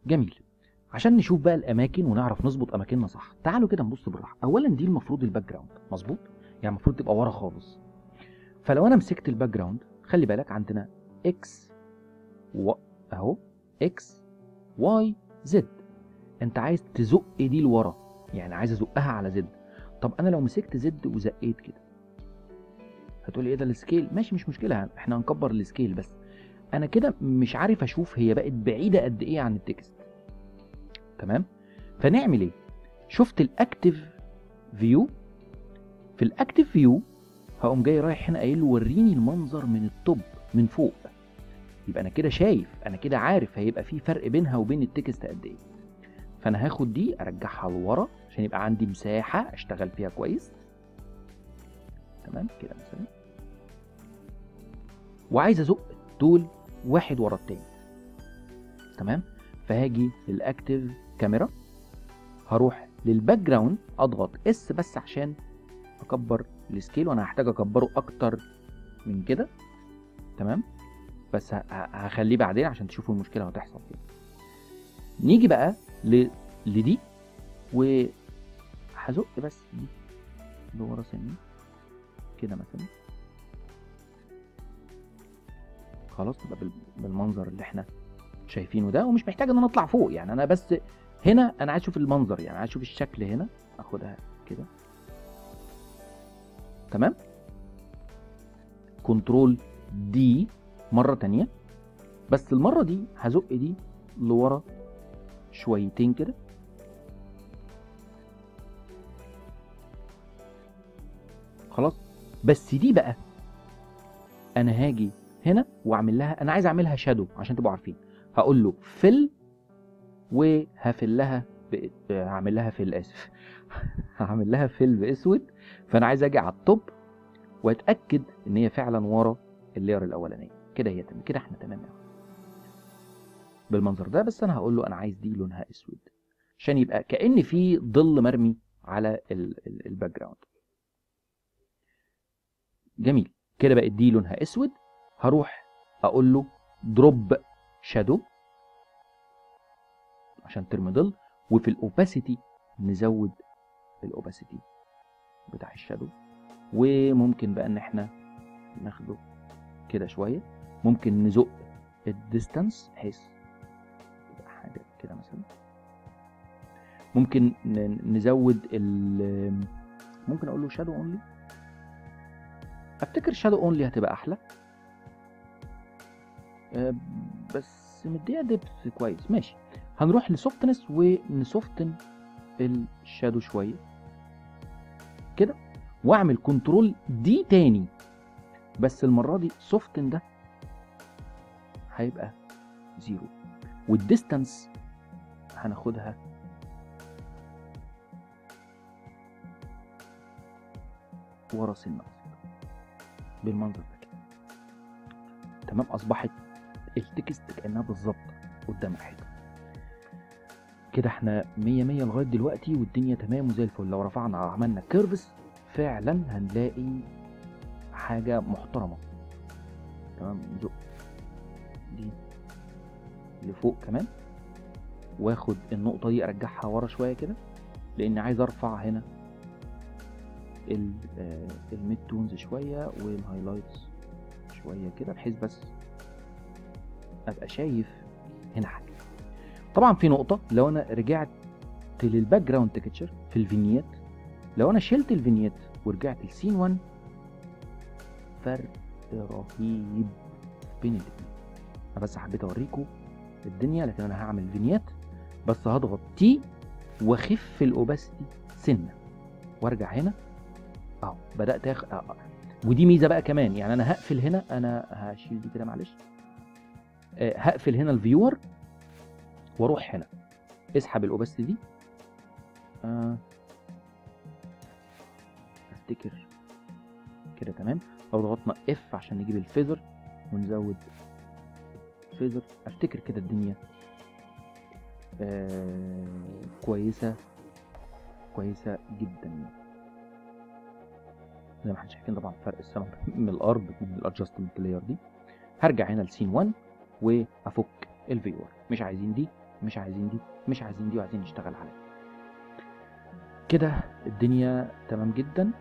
جميل عشان نشوف بقى الاماكن ونعرف نظبط اماكننا صح تعالوا كده نبص بالراحه اولا دي المفروض الباك جراوند مظبوط يعني المفروض تبقى ورا خالص فلو انا مسكت الباك جراوند خلي بالك عندنا اكس و اهو اكس واي زد انت عايز تزق دي لورا يعني عايز ازقها على زد طب انا لو مسكت زد وزقيت كده هتقولي ايه ده السكيل ماشي مش مشكله احنا هنكبر السكيل بس انا كده مش عارف اشوف هي بقت بعيده قد ايه عن التكست تمام فنعمل ايه شفت الاكتف فيو في الاكتف فيو هقوم جاي رايح هنا قايل له وريني المنظر من التوب من فوق يبقى انا كده شايف انا كده عارف هيبقى في فرق بينها وبين التكست قد ايه فانا هاخد دي ارجعها لورا عشان يبقى عندي مساحه اشتغل فيها كويس تمام كده مثلا وعايز ازق دول واحد ورا التاني تمام فهاجي للاكتف كاميرا هروح للباك جراوند اضغط اس بس عشان اكبر السكيل وانا هحتاج اكبره اكتر من كده تمام بس ه- ه- هخليه بعدين عشان تشوفوا المشكله هتحصل فين نيجي بقى ل... لدي وهزق بس دي لورا سنه كده مثلا خلاص تبقى بال- بالمنظر اللي احنا شايفينه ده ومش محتاج ان انا اطلع فوق يعني انا بس هنا انا عايز اشوف المنظر يعني عايز اشوف الشكل هنا اخدها كده تمام كنترول دي مرة تانية بس المرة دي هزق دي لورا شويتين كده خلاص بس دي بقى انا هاجي هنا واعمل لها انا عايز اعملها شادو عشان تبقوا عارفين هقول له فل وهفل لها ب... هعمل لها فل اسف هعمل لها فل باسود فانا عايز اجي على التوب واتاكد ان هي فعلا ورا اللير الاولانيه كده هي تمام كده احنا تمام أوي. بالمنظر ده بس انا هقول له انا عايز دي لونها اسود عشان يبقى كان في ظل مرمي على ال- ال- الباك جراوند جميل كده بقت دي لونها اسود هروح اقول له دروب شادو عشان ترمي ظل وفي الاوباسيتي نزود الاوباسيتي بتاع الشادو وممكن بقى ان احنا ناخده كده شويه ممكن نزق الديستانس بحيث تبقى حاجه كده مثلا ممكن ن- نزود ال ممكن اقول له شادو اونلي افتكر شادو اونلي هتبقى احلى أه، بس مديها ديبث كويس ماشي هنروح لسوفتنس ونسوفتن الشادو شويه كده واعمل كنترول دي تاني بس المره دي سوفتن ده هيبقى زيرو والديستانس هناخدها ورا سنة بالمنظر ده كده تمام اصبحت التكست كانها بالظبط قدام الحيطه كده احنا مية مية لغايه دلوقتي والدنيا تمام وزي الفل لو رفعنا عملنا كيرفس فعلا هنلاقي حاجه محترمه تمام نزق دي لفوق كمان واخد النقطه دي ارجعها ورا شويه كده لان عايز ارفع هنا ال- آه، الميد تونز شويه والهايلايتس شويه كده بحيث بس ابقى شايف هنا حاجه طبعا في نقطه لو انا رجعت للباك جراوند تكتشر في الفينيات لو انا شلت الفينيات ورجعت لسين 1 فرق رهيب بين الاثنين انا بس حبيت اوريكم الدنيا لكن انا هعمل فينيات بس هضغط تي واخف الاوباسيتي سنه وارجع هنا اهو بدات اخ أه. ودي ميزه بقى كمان يعني انا هقفل هنا انا هشيل دي كده معلش آه، هقفل هنا الفيور واروح هنا اسحب الاوباسيتي دي آه، افتكر كده تمام لو ضغطنا اف عشان نجيب الفيزر ونزود فيزر افتكر كده الدنيا آه كويسه كويسه جدا زي ما احنا شايفين طبعا فرق السما من الارض من الادجستمنت لاير دي هرجع هنا لسين 1 وافك الفيور مش عايزين دي مش عايزين دي مش عايزين دي وعايزين نشتغل عليها كده الدنيا تمام جدا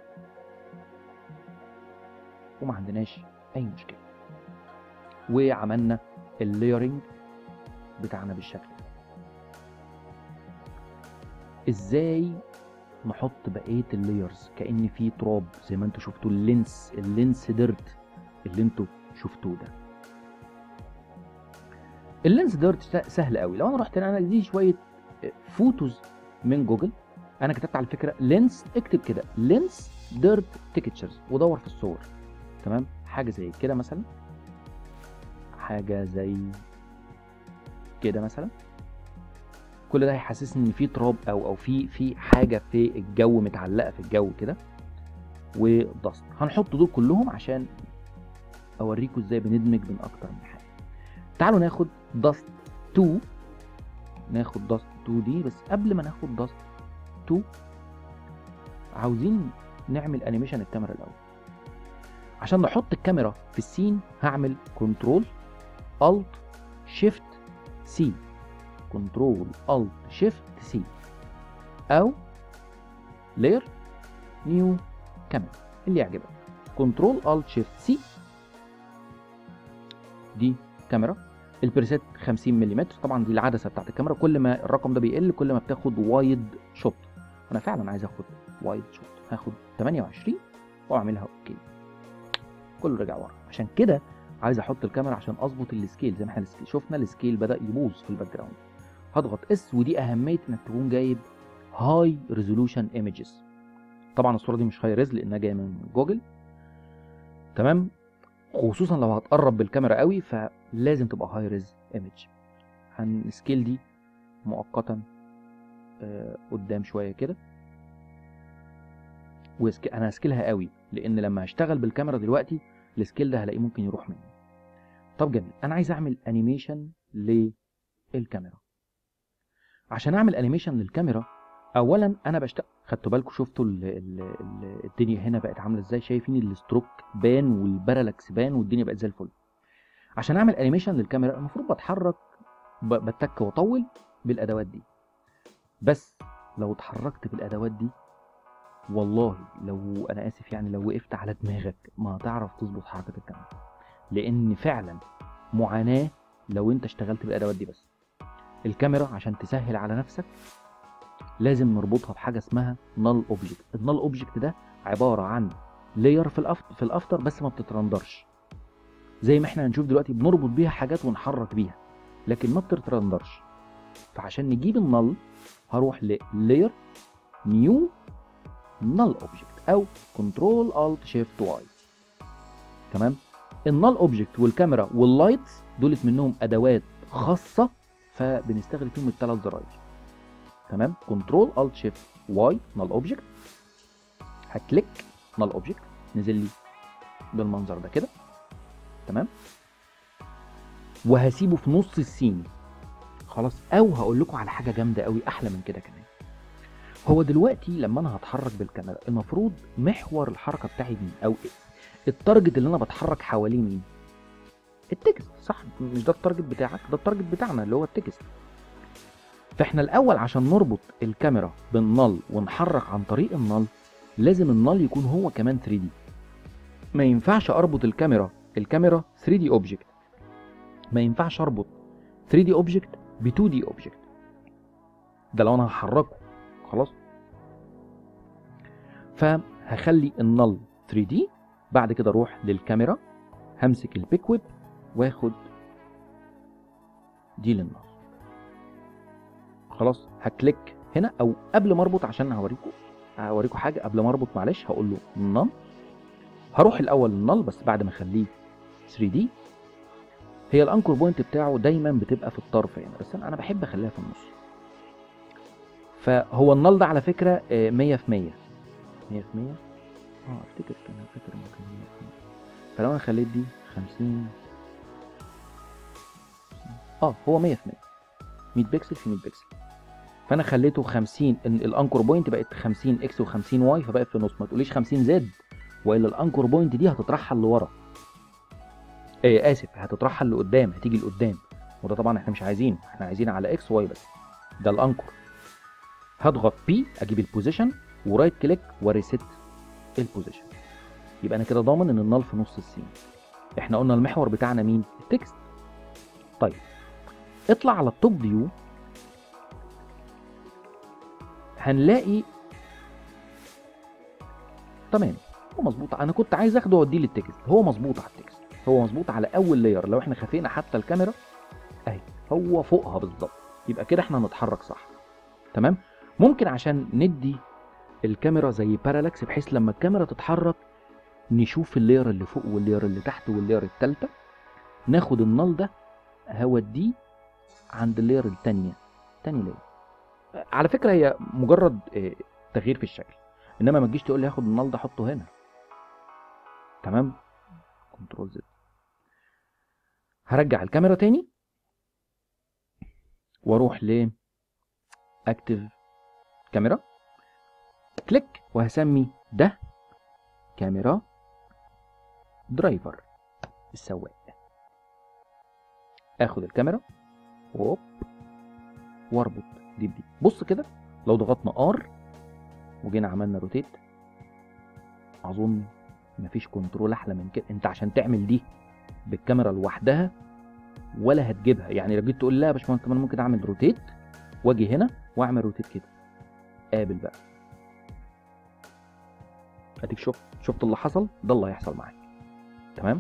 وما عندناش اي مشكله وعملنا اللايرنج بتاعنا بالشكل ده ازاي نحط بقيه اللايرز كان في تراب زي ما انتوا شفتوا اللينس اللينس ديرت اللي انتوا شفتوه ده اللينس ديرت سهل قوي لو انا رحت انا دي شويه فوتوز من جوجل انا كتبت على فكره لينس اكتب كده لينس ديرت تيكتشرز ودور في الصور تمام حاجه زي كده مثلا حاجه زي كده مثلا كل ده هيحسسني ان في تراب او او في في حاجه في الجو متعلقه في الجو كده ودست هنحط دول كلهم عشان اوريكم ازاي بندمج بين اكتر من حاجه تعالوا ناخد دست 2 ناخد دست 2 دي بس قبل ما ناخد دست 2 عاوزين نعمل انيميشن الكاميرا الاول عشان نحط الكاميرا في السين هعمل كنترول الت شيفت سي كنترول الت شيفت سي او لاير نيو كاميرا اللي يعجبك كنترول الت شيفت سي دي كاميرا البريسيت 50 ملم طبعا دي العدسه بتاعت الكاميرا كل ما الرقم ده بيقل كل ما بتاخد وايد شوت انا فعلا عايز اخد وايد شوت هاخد 28 واعملها اوكي كله رجع ورا عشان كده عايز احط الكاميرا عشان اظبط السكيل زي ما احنا السكيل شفنا السكيل بدا يبوظ في الباك جراوند هضغط اس ودي اهميه انك تكون جايب هاي ريزولوشن ايمجز طبعا الصوره دي مش هاي ريز لانها جايه من جوجل تمام خصوصا لو هتقرب بالكاميرا قوي فلازم تبقى هاي ريز ايمج هنسكيل دي مؤقتا آه قدام شويه كده وسك... انا هسكيلها قوي لان لما هشتغل بالكاميرا دلوقتي السكيل ده هلاقيه ممكن يروح مني طب جميل انا عايز اعمل انيميشن للكاميرا عشان اعمل انيميشن للكاميرا اولا انا بشتغل خدتوا بالكم شفتوا ال... ال... ال... الدنيا هنا بقت عامله ازاي شايفين الستروك بان والبارالكس بان والدنيا بقت زي الفل عشان اعمل انيميشن للكاميرا المفروض بتحرك ب... بتك واطول بالادوات دي بس لو اتحركت بالادوات دي والله لو انا اسف يعني لو وقفت على دماغك ما هتعرف تظبط حركه الكاميرا لان فعلا معاناه لو انت اشتغلت بالادوات دي بس الكاميرا عشان تسهل على نفسك لازم نربطها بحاجه اسمها نال اوبجكت النال اوبجكت ده عباره عن لاير في الافتر في الافتر بس ما بتترندرش زي ما احنا هنشوف دلوقتي بنربط بيها حاجات ونحرك بيها لكن ما بتترندرش فعشان نجيب النال هروح للاير نيو null object او كنترول alt shift y تمام النال اوبجكت والكاميرا واللايتس دولت منهم ادوات خاصه فبنستخدم فيهم الثلاث زراير تمام كنترول alt shift y null object هكليك null object نزل لي بالمنظر ده كده تمام وهسيبه في نص السين خلاص او هقول لكم على حاجه جامده قوي احلى من كده كمان هو دلوقتي لما انا هتحرك بالكاميرا المفروض محور الحركه بتاعي مين او إيه؟ التارجت اللي انا بتحرك حواليه مين التكست صح مش ده التارجت بتاعك ده التارجت بتاعنا اللي هو التكست فاحنا الاول عشان نربط الكاميرا بالنل ونحرك عن طريق النل لازم النل يكون هو كمان 3 دي ما ينفعش اربط الكاميرا الكاميرا 3 دي اوبجكت ما ينفعش اربط 3 دي اوبجكت ب 2 دي اوبجكت ده لو انا هحركه خلاص فهخلي النل 3 دي بعد كده اروح للكاميرا همسك البيك ويب واخد دي للنار خلاص هكليك هنا او قبل ما اربط عشان هوريكم هوريكم حاجه قبل ما اربط معلش هقول له نل هروح الاول للنل بس بعد ما اخليه 3 دي هي الانكر بوينت بتاعه دايما بتبقى في الطرف هنا بس انا بحب اخليها في النص فهو النل ده على فكره 100 في 100 100 في 100 اه افتكر كان فاكر ممكن 100 في 100 فلو انا خليت دي 50 اه هو 100 في 100 100 بكسل في 100 بكسل فانا خليته 50 ان الانكر بوينت بقت 50 اكس و50 واي فبقت في النص ما تقوليش 50 زد والا الانكر بوينت دي هتترحل لورا ايه اسف هتترحل لقدام هتيجي لقدام وده طبعا احنا مش عايزينه احنا عايزين على اكس واي بس ده الانكر هضغط بي اجيب البوزيشن ورايت كليك وريست البوزيشن يبقى انا كده ضامن ان النال في نص السين احنا قلنا المحور بتاعنا مين التكست طيب اطلع على التوب فيو هنلاقي تمام هو مظبوط انا كنت عايز اخده واوديه للتكست هو مظبوط على التكست هو مظبوط على اول لاير لو احنا خفينا حتى الكاميرا اهي هو فوقها بالظبط يبقى كده احنا هنتحرك صح تمام ممكن عشان ندي الكاميرا زي بارالكس بحيث لما الكاميرا تتحرك نشوف اللاير اللي فوق واللاير اللي تحت واللاير التالتة ناخد النال ده هوديه عند اللاير التانية تاني لاير على فكرة هي مجرد آه، تغيير في الشكل انما ما تجيش تقول لي هاخد النال ده احطه هنا تمام كنترول زد هرجع الكاميرا تاني واروح ل اكتف كاميرا كليك وهسمي ده كاميرا درايفر السواق اخد الكاميرا هوب واربط دي بدي بص كده لو ضغطنا ار وجينا عملنا روتيت اظن مفيش كنترول احلى من كده انت عشان تعمل دي بالكاميرا لوحدها ولا هتجيبها يعني لو جيت تقول لا يا باشمهندس كمان ممكن اعمل روتيت واجي هنا واعمل روتيت كده قابل بقى اديك شفت شفت اللي حصل ده اللي هيحصل معاك تمام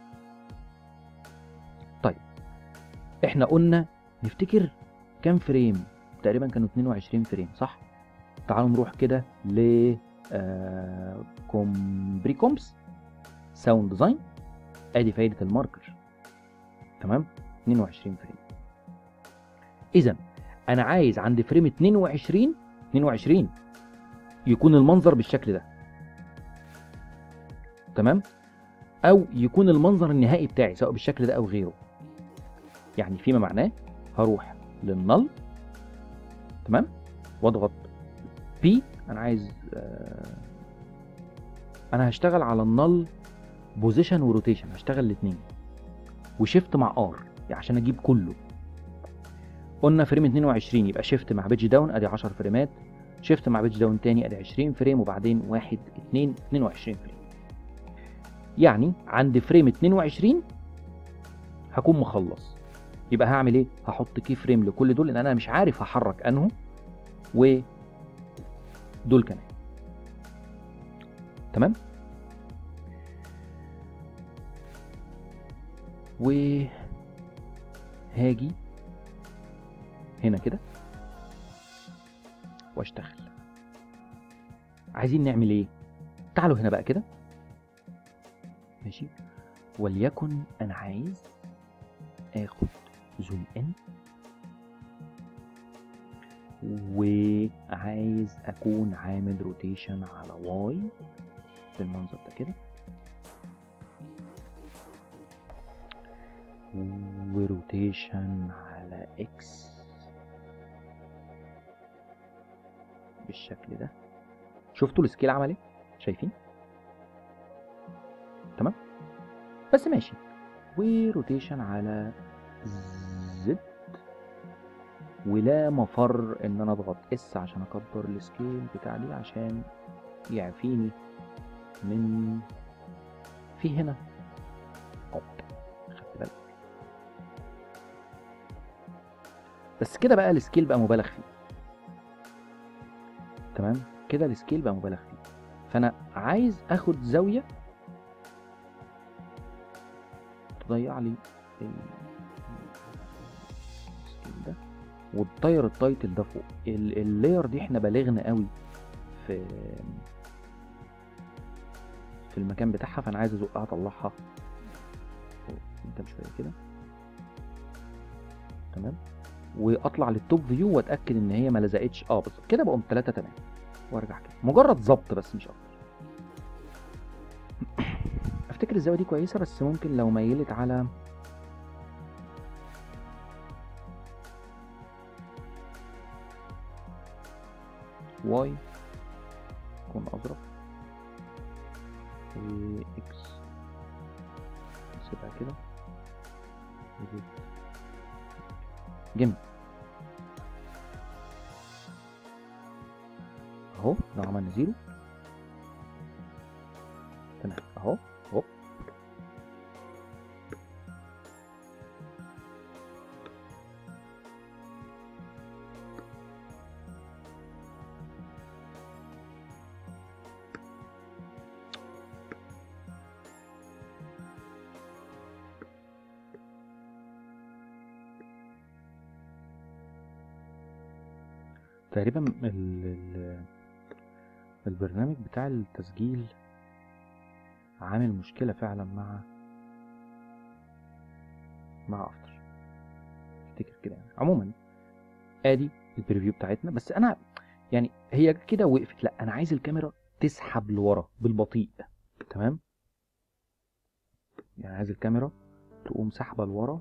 طيب احنا قلنا نفتكر كام فريم تقريبا كانوا 22 فريم صح تعالوا نروح كده ل آه كومبريكومز ساوند ديزاين ادي فايده الماركر تمام 22 فريم اذا انا عايز عند فريم 22 22 يكون المنظر بالشكل ده تمام او يكون المنظر النهائي بتاعي سواء بالشكل ده او غيره يعني فيما معناه هروح للنل تمام واضغط بي انا عايز آه انا هشتغل على النل بوزيشن وروتيشن هشتغل الاثنين وشيفت مع ار يعني عشان اجيب كله قلنا فريم 22 يبقى شيفت مع بيج داون ادي 10 فريمات شيفت مع بيج داون تاني ادي 20 فريم وبعدين 1 2 22 فريم يعني عند فريم 22 هكون مخلص يبقى هعمل ايه هحط كي فريم لكل دول لان انا مش عارف هحرك انه و دول كمان تمام و هاجي هنا كده واشتغل عايزين نعمل ايه تعالوا هنا بقى كده ماشي وليكن انا عايز اخد زوم ان وعايز اكون عامل روتيشن على واي بالمنظر ده كده وروتيشن على اكس بالشكل ده شفتوا السكيل عمل ايه شايفين تمام بس ماشي وروتيشن على زد ولا مفر ان انا اضغط اس عشان اكبر السكيل بتاع دي عشان يعفيني من في هنا أوب. خدت بالك بس كده بقى السكيل بقى مبالغ فيه تمام كده السكيل بقى مبالغ فيه فانا عايز اخد زاويه تضيع لي ال- السكيل ده وتطير التايتل ده فوق ال- اللاير دي احنا بالغنا قوي في في المكان بتاعها فانا عايز ازقها اطلعها فوق. قدام شويه كده تمام واطلع للتوب فيو واتاكد ان هي ما لزقتش اه بالظبط كده بقوم ثلاثة تمام وارجع كده مجرد ظبط بس مش اكتر افتكر الزاويه دي كويسه بس ممكن لو ميلت على واي يكون اظرف واكس نسيبها كده وزد جيم اهو لو عملنا زيرو تمام اهو هوب تقريبا ال ال البرنامج بتاع التسجيل عامل مشكلة فعلا مع مع افتر افتكر كده يعني عموما ادي البريفيو بتاعتنا بس انا يعني هي كده وقفت لا انا عايز الكاميرا تسحب لورا بالبطيء تمام يعني عايز الكاميرا تقوم سحبه لورا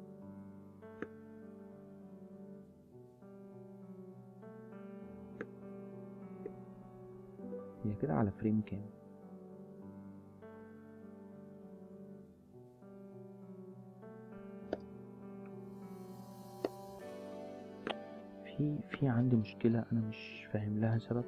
هي كده على فريم كام في في عندي مشكلة أنا مش فاهم لها سبب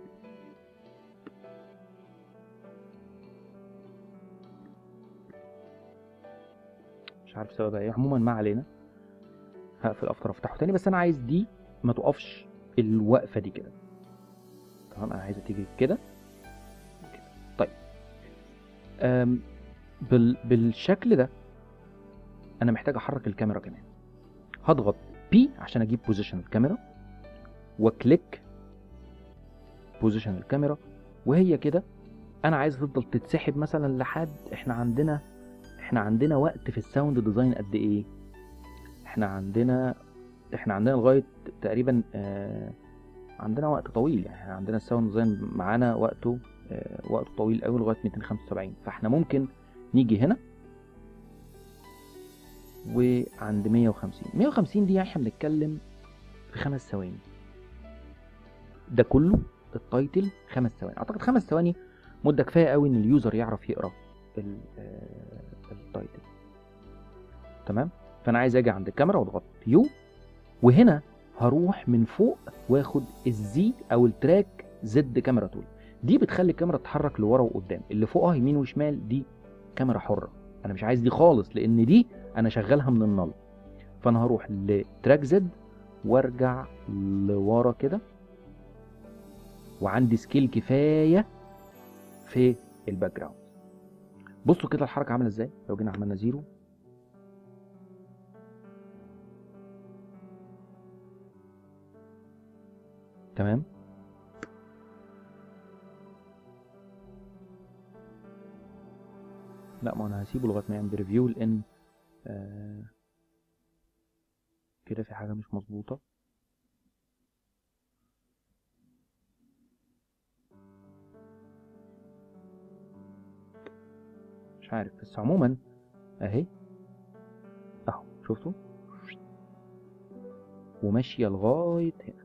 مش عارف سببها ايه عموما ما علينا هقفل افتر افتحه تاني بس انا عايز دي ما تقفش الوقفة دي كده تمام انا عايزها تيجي كده كده. طيب أم بال بالشكل ده انا محتاج احرك الكاميرا كمان هضغط بي عشان اجيب بوزيشن الكاميرا واكليك بوزيشن الكاميرا وهي كده انا عايز تفضل تتسحب مثلا لحد احنا عندنا احنا عندنا وقت في الساوند ديزاين قد ايه احنا عندنا احنا عندنا لغايه تقريبا آه عندنا وقت طويل يعني احنا عندنا الساوند ديزاين معانا وقته آه وقته طويل قوي لغايه 275 فاحنا ممكن نيجي هنا وعند 150 150 دي احنا بنتكلم في خمس ثواني ده كله التايتل خمس ثواني اعتقد خمس ثواني مده كفايه قوي ان اليوزر يعرف يقرا ال- آه، التايتل تمام فانا عايز اجي عند الكاميرا واضغط يو وهنا هروح من فوق واخد الزي او التراك زد كاميرا تول دي بتخلي الكاميرا تتحرك لورا وقدام اللي فوقها يمين وشمال دي كاميرا حره انا مش عايز دي خالص لان دي انا شغالها من النل فانا هروح لتراك زد وارجع لورا كده وعندي سكيل كفايه في الباك جراوند بصوا كده الحركه عامله ازاي لو جينا عملنا زيرو تمام لا ما انا هسيبه لغايه ما يعمل ريفيو لان آه كده في حاجه مش مظبوطه مش عارف بس عموما اهي اهو شفتوا وماشيه لغايه هنا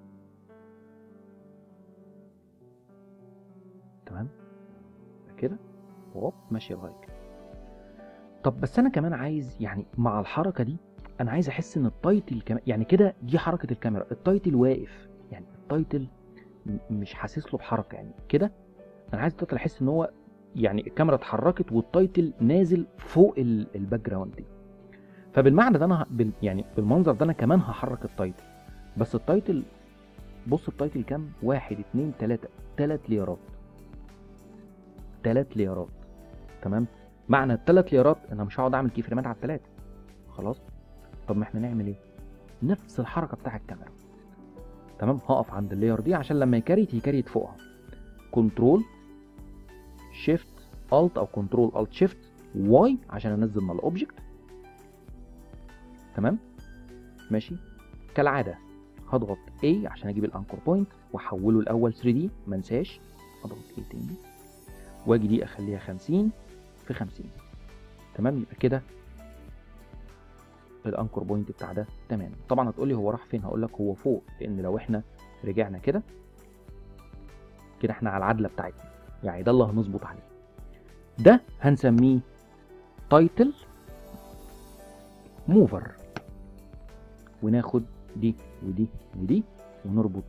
تمام كده وهوب ماشيه لغايه كده طب بس انا كمان عايز يعني مع الحركه دي انا عايز احس ان التايتل كمان يعني كده دي حركه الكاميرا التايتل واقف يعني التايتل م- مش حاسس له بحركه يعني كده انا عايز التايتل احس ان هو يعني الكاميرا اتحركت والتايتل نازل فوق ال- الباك جراوند دي فبالمعنى ده انا ه- بال يعني بالمنظر ده انا كمان هحرك التايتل بس التايتل بص التايتل كام واحد اتنين تلاتة تلات ليارات تلات ليارات تمام معنى التلات ليارات انا مش هقعد اعمل كي فريمات على التلاتة خلاص طب ما احنا نعمل ايه نفس الحركه بتاع الكاميرا تمام هقف عند اللاير دي عشان لما يكريت يكريت فوقها كنترول شيفت الت او كنترول الت شيفت واي عشان انزل من الاوبجكت تمام ماشي كالعاده هضغط A عشان اجيب الانكور بوينت واحوله الاول 3 دي ما انساش اضغط A تاني واجي دي اخليها 50 في 50 تمام يبقى كده الانكور بوينت بتاع ده تمام طبعا هتقول لي هو راح فين هقول لك هو فوق لان لو احنا رجعنا كده كده احنا على العدله بتاعتنا يعني ده اللي هنظبط عليه ده هنسميه تايتل موفر وناخد دي ودي ودي ونربط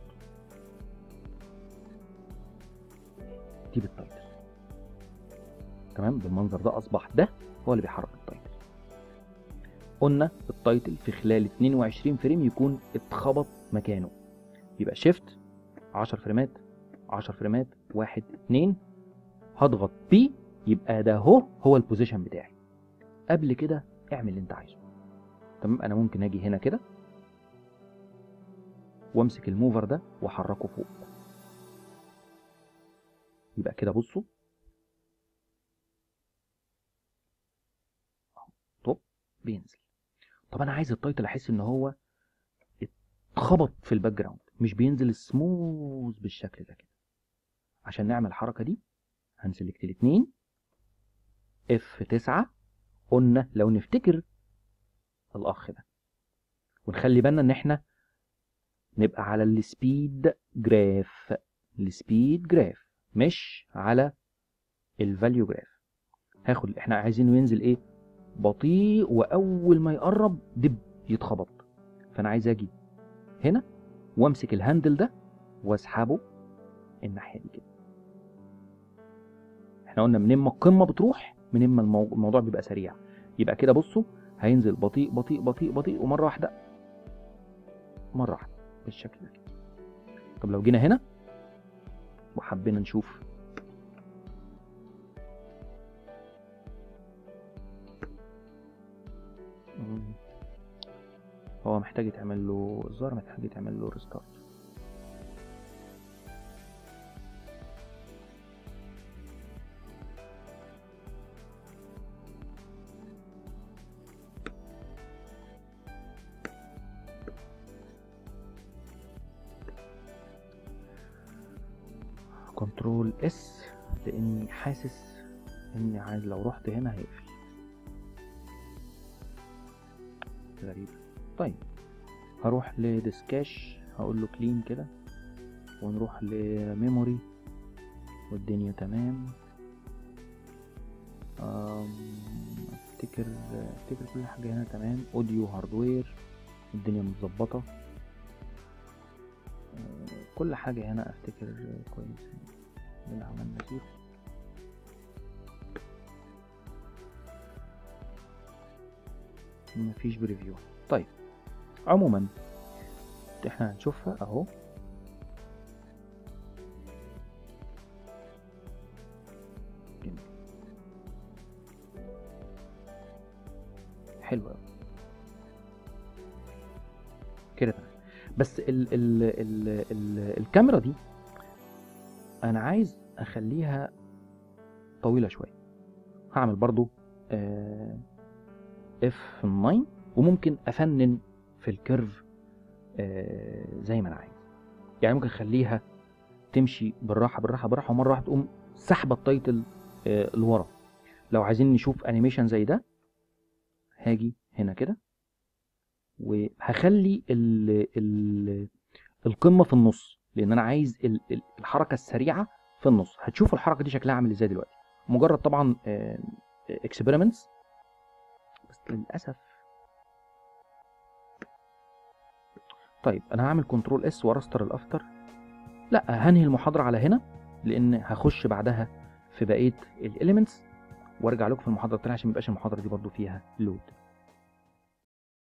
دي بالتايتل تمام بالمنظر ده اصبح ده هو اللي بيحرك التايتل قلنا التايتل في خلال 22 فريم يكون اتخبط مكانه يبقى شيفت 10 فريمات 10 فريمات 1 2 هضغط بي يبقى ده هو هو البوزيشن بتاعي قبل كده اعمل اللي انت عايزه تمام انا ممكن اجي هنا كده وامسك الموفر ده واحركه فوق يبقى كده بصوا طب بينزل طب انا عايز التايتل احس ان هو اتخبط في الباك جراوند مش بينزل سموث بالشكل ده كده عشان نعمل الحركه دي هنسلكت الاثنين اف 9 قلنا لو نفتكر الاخ ده ونخلي بالنا ان احنا نبقى على السبيد جراف السبيد جراف مش على الفاليو جراف هاخد احنا عايزينه ينزل ايه بطيء واول ما يقرب دب يتخبط فانا عايز اجي هنا وامسك الهاندل ده واسحبه الناحيه دي كده احنا قلنا من اما القمه بتروح من اما المو- الموضوع بيبقى سريع يبقى كده بصوا هينزل بطيء بطيء بطيء بطيء ومره واحده مره واحده بالشكل ده كده طب لو جينا هنا وحبينا نشوف مم. هو محتاج يتعمل له الظاهر محتاج يتعمل له ريستارت كنترول اس لاني حاسس اني عايز لو رحت هنا هيقفل غريب طيب هروح لديسكاش هقول له كلين كده ونروح لميموري والدنيا تمام أم، افتكر افتكر كل حاجه هنا تمام اوديو هاردوير الدنيا متظبطه أه، كل حاجه هنا افتكر كويس اللي عملنا فيه مفيش بريفيو طيب عموما احنا هنشوفها اهو جميل. حلو قوي كده تمام بس ال ال ال ال الكاميرا دي انا عايز اخليها طويله شويه هعمل برضو اف 9 وممكن افنن في الكيرف آه، زي ما انا عايز يعني ممكن اخليها تمشي بالراحه بالراحه بالراحه ومره واحده تقوم سحبه التايتل آه، لورا لو عايزين نشوف انيميشن زي ده هاجي هنا كده وهخلي ال ال القمه في النص لان انا عايز ال- ال- الحركه السريعه في النص هتشوف الحركه دي شكلها عامل ازاي دلوقتي مجرد طبعا اكسبيرمنتس بس للاسف طيب انا هعمل كنترول اس وارستر الافتر لا هنهي المحاضره على هنا لان هخش بعدها في بقيه الاليمنتس وارجع لكم في المحاضره التانيه عشان ميبقاش المحاضره دي برضو فيها لود